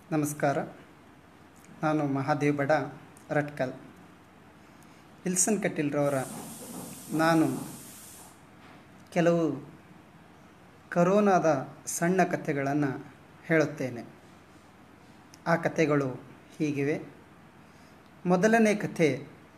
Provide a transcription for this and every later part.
ನಮಸ್ಕಾರ ನಾನು ಮಹಾದೇವ್ ಬಡ ರಟ್ಕಲ್ ವಿಲ್ಸನ್ ಕಟೀಲ್ರವರ ನಾನು ಕೆಲವು ಕರೋನಾದ ಸಣ್ಣ ಕಥೆಗಳನ್ನು ಹೇಳುತ್ತೇನೆ ಆ ಕಥೆಗಳು ಹೀಗಿವೆ ಮೊದಲನೇ ಕಥೆ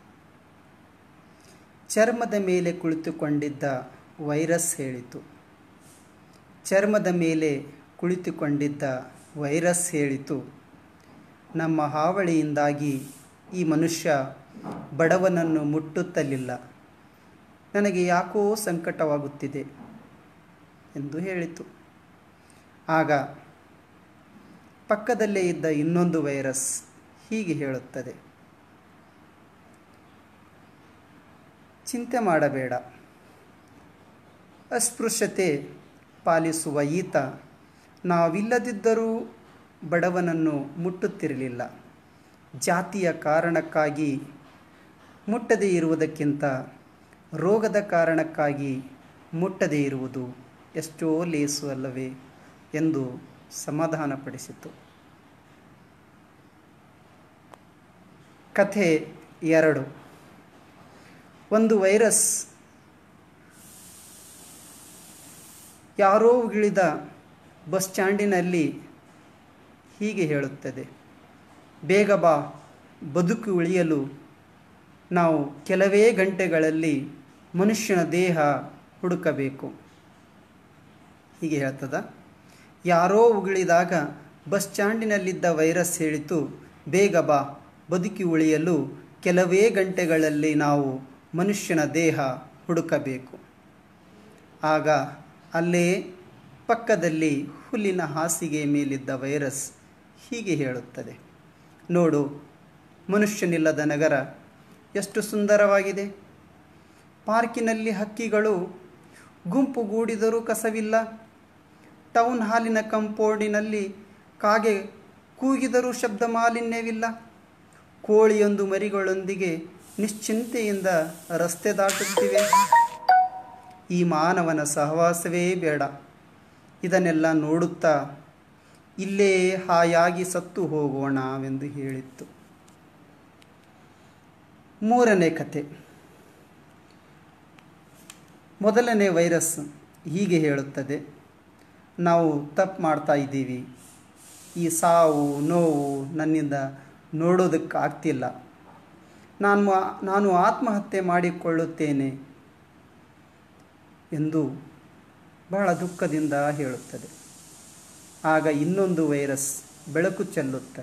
ಚರ್ಮದ ಮೇಲೆ ಕುಳಿತುಕೊಂಡಿದ್ದ ವೈರಸ್ ಹೇಳಿತು ಚರ್ಮದ ಮೇಲೆ ಕುಳಿತುಕೊಂಡಿದ್ದ ವೈರಸ್ ಹೇಳಿತು ನಮ್ಮ ಹಾವಳಿಯಿಂದಾಗಿ ಈ ಮನುಷ್ಯ ಬಡವನನ್ನು ಮುಟ್ಟುತ್ತಲಿಲ್ಲ ನನಗೆ ಯಾಕೋ ಸಂಕಟವಾಗುತ್ತಿದೆ ಎಂದು ಹೇಳಿತು ಆಗ ಪಕ್ಕದಲ್ಲೇ ಇದ್ದ ಇನ್ನೊಂದು ವೈರಸ್ ಹೀಗೆ ಹೇಳುತ್ತದೆ ಚಿಂತೆ ಮಾಡಬೇಡ ಅಸ್ಪೃಶ್ಯತೆ ಪಾಲಿಸುವ ಈತ ನಾವಿಲ್ಲದಿದ್ದರೂ ಬಡವನನ್ನು ಮುಟ್ಟುತ್ತಿರಲಿಲ್ಲ ಜಾತಿಯ ಕಾರಣಕ್ಕಾಗಿ ಮುಟ್ಟದೇ ಇರುವುದಕ್ಕಿಂತ ರೋಗದ ಕಾರಣಕ್ಕಾಗಿ ಮುಟ್ಟದೇ ಇರುವುದು ಎಷ್ಟೋ ಲೇಸು ಅಲ್ಲವೇ ಎಂದು ಸಮಾಧಾನಪಡಿಸಿತು ಕಥೆ ಎರಡು ಒಂದು ವೈರಸ್ ಯಾರೋ ಉಗಿಳಿದ ಬಸ್ ಸ್ಟ್ಯಾಂಡಿನಲ್ಲಿ ಹೀಗೆ ಹೇಳುತ್ತದೆ ಬೇಗ ಬಾ ಬದುಕು ಉಳಿಯಲು ನಾವು ಕೆಲವೇ ಗಂಟೆಗಳಲ್ಲಿ ಮನುಷ್ಯನ ದೇಹ ಹುಡುಕಬೇಕು ಹೀಗೆ ಹೇಳ್ತದ ಯಾರೋ ಉಗಿಳಿದಾಗ ಬಸ್ ಸ್ಟ್ಯಾಂಡಿನಲ್ಲಿದ್ದ ವೈರಸ್ ಹೇಳಿತು ಬೇಗ ಬಾ ಬದುಕಿ ಉಳಿಯಲು ಕೆಲವೇ ಗಂಟೆಗಳಲ್ಲಿ ನಾವು ಮನುಷ್ಯನ ದೇಹ ಹುಡುಕಬೇಕು ಆಗ ಅಲ್ಲೇ ಪಕ್ಕದಲ್ಲಿ ಹುಲ್ಲಿನ ಹಾಸಿಗೆ ಮೇಲಿದ್ದ ವೈರಸ್ ಹೀಗೆ ಹೇಳುತ್ತದೆ ನೋಡು ಮನುಷ್ಯನಿಲ್ಲದ ನಗರ ಎಷ್ಟು ಸುಂದರವಾಗಿದೆ ಪಾರ್ಕಿನಲ್ಲಿ ಹಕ್ಕಿಗಳು ಗುಂಪುಗೂಡಿದರೂ ಕಸವಿಲ್ಲ ಟೌನ್ ಹಾಲಿನ ಕಂಪೌಂಡಿನಲ್ಲಿ ಕಾಗೆ ಕೂಗಿದರೂ ಶಬ್ದ ಮಾಲಿನ್ಯವಿಲ್ಲ ಕೋಳಿಯೊಂದು ಮರಿಗಳೊಂದಿಗೆ ನಿಶ್ಚಿಂತೆಯಿಂದ ರಸ್ತೆ ದಾಟುತ್ತಿವೆ ಈ ಮಾನವನ ಸಹವಾಸವೇ ಬೇಡ ಇದನ್ನೆಲ್ಲ ನೋಡುತ್ತಾ ಇಲ್ಲೇ ಹಾಯಾಗಿ ಸತ್ತು ಹೋಗೋಣವೆಂದು ಹೇಳಿತ್ತು ಮೂರನೇ ಕತೆ ಮೊದಲನೇ ವೈರಸ್ ಹೀಗೆ ಹೇಳುತ್ತದೆ ನಾವು ತಪ್ಪು ಮಾಡ್ತಾ ಇದ್ದೀವಿ ಈ ಸಾವು ನೋವು ನನ್ನಿಂದ ನೋಡೋದಕ್ಕಾಗ್ತಿಲ್ಲ ನಾನು ನಾನು ಆತ್ಮಹತ್ಯೆ ಮಾಡಿಕೊಳ್ಳುತ್ತೇನೆ ಎಂದು ಬಹಳ ದುಃಖದಿಂದ ಹೇಳುತ್ತದೆ ಆಗ ಇನ್ನೊಂದು ವೈರಸ್ ಬೆಳಕು ಚೆಲ್ಲುತ್ತೆ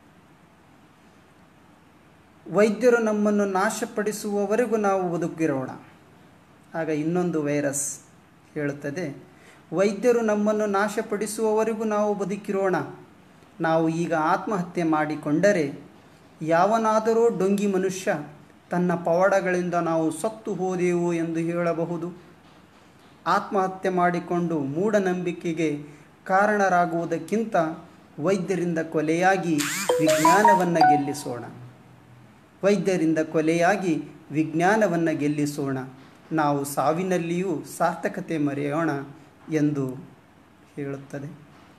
ವೈದ್ಯರು ನಮ್ಮನ್ನು ನಾಶಪಡಿಸುವವರೆಗೂ ನಾವು ಬದುಕಿರೋಣ ಆಗ ಇನ್ನೊಂದು ವೈರಸ್ ಹೇಳುತ್ತದೆ ವೈದ್ಯರು ನಮ್ಮನ್ನು ನಾಶಪಡಿಸುವವರೆಗೂ ನಾವು ಬದುಕಿರೋಣ ನಾವು ಈಗ ಆತ್ಮಹತ್ಯೆ ಮಾಡಿಕೊಂಡರೆ ಯಾವನಾದರೂ ಡೊಂಗಿ ಮನುಷ್ಯ ತನ್ನ ಪವಾಡಗಳಿಂದ ನಾವು ಸತ್ತು ಹೋದೆವು ಎಂದು ಹೇಳಬಹುದು ಆತ್ಮಹತ್ಯೆ ಮಾಡಿಕೊಂಡು ಮೂಢನಂಬಿಕೆಗೆ ಕಾರಣರಾಗುವುದಕ್ಕಿಂತ ವೈದ್ಯರಿಂದ ಕೊಲೆಯಾಗಿ ವಿಜ್ಞಾನವನ್ನು ಗೆಲ್ಲಿಸೋಣ ವೈದ್ಯರಿಂದ ಕೊಲೆಯಾಗಿ ವಿಜ್ಞಾನವನ್ನು ಗೆಲ್ಲಿಸೋಣ ನಾವು ಸಾವಿನಲ್ಲಿಯೂ ಸಾರ್ಥಕತೆ ಮರೆಯೋಣ ಎಂದು ಹೇಳುತ್ತದೆ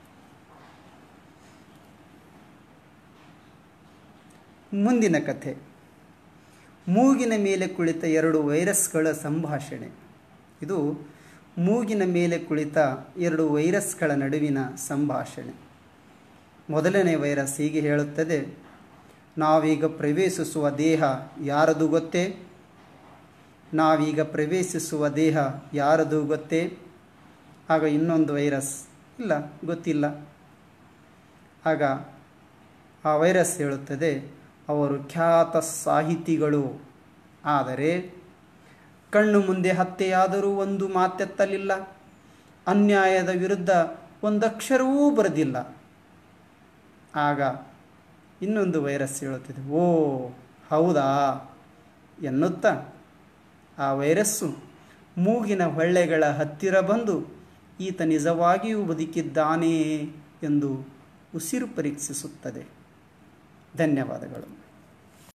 ಮುಂದಿನ ಕಥೆ ಮೂಗಿನ ಮೇಲೆ ಕುಳಿತ ಎರಡು ವೈರಸ್ಗಳ ಸಂಭಾಷಣೆ ಇದು ಮೂಗಿನ ಮೇಲೆ ಕುಳಿತ ಎರಡು ವೈರಸ್ಗಳ ನಡುವಿನ ಸಂಭಾಷಣೆ ಮೊದಲನೇ ವೈರಸ್ ಹೀಗೆ ಹೇಳುತ್ತದೆ ನಾವೀಗ ಪ್ರವೇಶಿಸುವ ದೇಹ ಯಾರದು ಗೊತ್ತೇ ನಾವೀಗ ಪ್ರವೇಶಿಸುವ ದೇಹ ಯಾರದು ಗೊತ್ತೇ ಆಗ ಇನ್ನೊಂದು ವೈರಸ್ ಇಲ್ಲ ಗೊತ್ತಿಲ್ಲ ಆಗ ಆ ವೈರಸ್ ಹೇಳುತ್ತದೆ ಅವರು ಖ್ಯಾತ ಸಾಹಿತಿಗಳು ಆದರೆ ಕಣ್ಣು ಮುಂದೆ ಹತ್ಯೆಯಾದರೂ ಒಂದು ಮಾತೆತ್ತಲಿಲ್ಲ ಅನ್ಯಾಯದ ವಿರುದ್ಧ ಒಂದಕ್ಷರವೂ ಬರೆದಿಲ್ಲ ಆಗ ಇನ್ನೊಂದು ವೈರಸ್ ಹೇಳುತ್ತಿದೆ ಓ ಹೌದಾ ಎನ್ನುತ್ತಾ ಆ ವೈರಸ್ಸು ಮೂಗಿನ ಹೊಳ್ಳೆಗಳ ಹತ್ತಿರ ಬಂದು ಈತ ನಿಜವಾಗಿಯೂ ಬದುಕಿದ್ದಾನೇ ಎಂದು ಉಸಿರು ಪರೀಕ್ಷಿಸುತ್ತದೆ ಧನ್ಯವಾದಗಳು